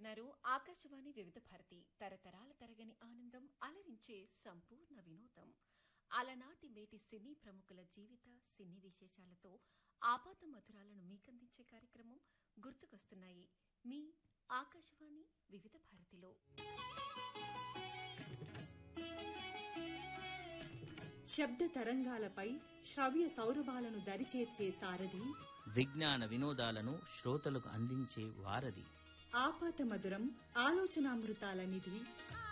వింటున్నారు ఆకాశవాణి వివిధ భారతి తరతరాల తరగని ఆనందం అలరించే సంపూర్ణ వినోదం అలనాటి మేటి సినీ ప్రముఖుల జీవిత సినీ విశేషాలతో ఆపాత మధురాలను మీకందించే కార్యక్రమం గుర్తుకొస్తున్నాయి మీ ఆకాశవాణి వివిధ భారతిలో శబ్ద తరంగాలపై శ్రవ్య సౌరభాలను దరిచేర్చే సారథి విజ్ఞాన వినోదాలను శ్రోతలకు అందించే వారధి ఆపాత మధురం ఆలోచనామృతాల నిధి